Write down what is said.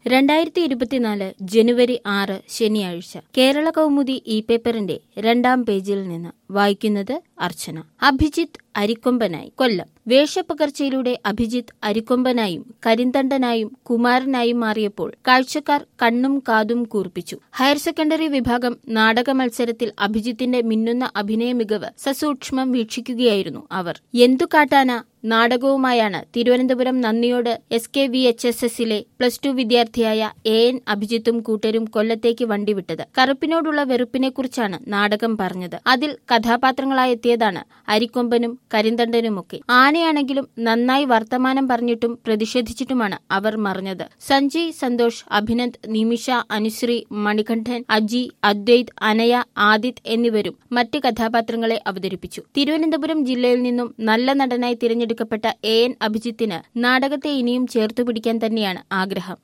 രണ്ടായിരത്തി ഇരുപത്തിനാല് ജനുവരി ആറ് ശനിയാഴ്ച കേരള കൗമുദി ഇ പേപ്പറിന്റെ രണ്ടാം പേജിൽ നിന്ന് വായിക്കുന്നത് അർച്ചന അഭിജിത്ത് അരിക്കൊമ്പനായി കൊല്ലം വേഷപ്പകർച്ചയിലൂടെ അഭിജിത്ത് അരിക്കൊമ്പനായും കരിന്തണ്ടനായും കുമാരനായും മാറിയപ്പോൾ കാഴ്ചക്കാർ കണ്ണും കാതും കൂർപ്പിച്ചു ഹയർ സെക്കൻഡറി വിഭാഗം നാടക മത്സരത്തിൽ അഭിജിത്തിന്റെ മിന്നുന്ന അഭിനയ മികവ് സസൂക്ഷ്മം വീക്ഷിക്കുകയായിരുന്നു അവർ എന്തു കാട്ടാന നാടകവുമായാണ് Thiruvananthapuram Nandiyode S K V H S എസിലെ പ്ലസ് ടു വിദ്യാർത്ഥിയായ എ എൻ അഭിജിത്തും കൂട്ടരും കൊല്ലത്തേക്ക് വണ്ടിവിട്ടത് കറുപ്പിനോടുള്ള വെറുപ്പിനെക്കുറിച്ചാണ് നാടകം പറഞ്ഞത് അതിൽ കഥാപാത്രങ്ങളായെത്തിയതാണ് അരിക്കൊമ്പനും കരിന്തണ്ടനുമൊക്കെ ആനയാണെങ്കിലും നന്നായി വർത്തമാനം പറഞ്ഞിട്ടും പ്രതിഷേധിച്ചിട്ടുമാണ് അവർ മറിഞ്ഞത് സഞ്ജയ് സന്തോഷ് അഭിനന്ദ് നിമിഷ അനുശ്രീ മണികണ്ഠൻ അജി അദ്വൈത് അനയ ആദിത് എന്നിവരും മറ്റ് കഥാപാത്രങ്ങളെ അവതരിപ്പിച്ചു തിരുവനന്തപുരം ജില്ലയിൽ നിന്നും നല്ല നടനായി തിരഞ്ഞെടുക്കപ്പെട്ട എ എൻ അഭിജിത്തിന് നാടകത്തെ ഇനിയും ചേർത്തുപിടിക്കാൻ തന്നെയാണ് ആഗ്രഹം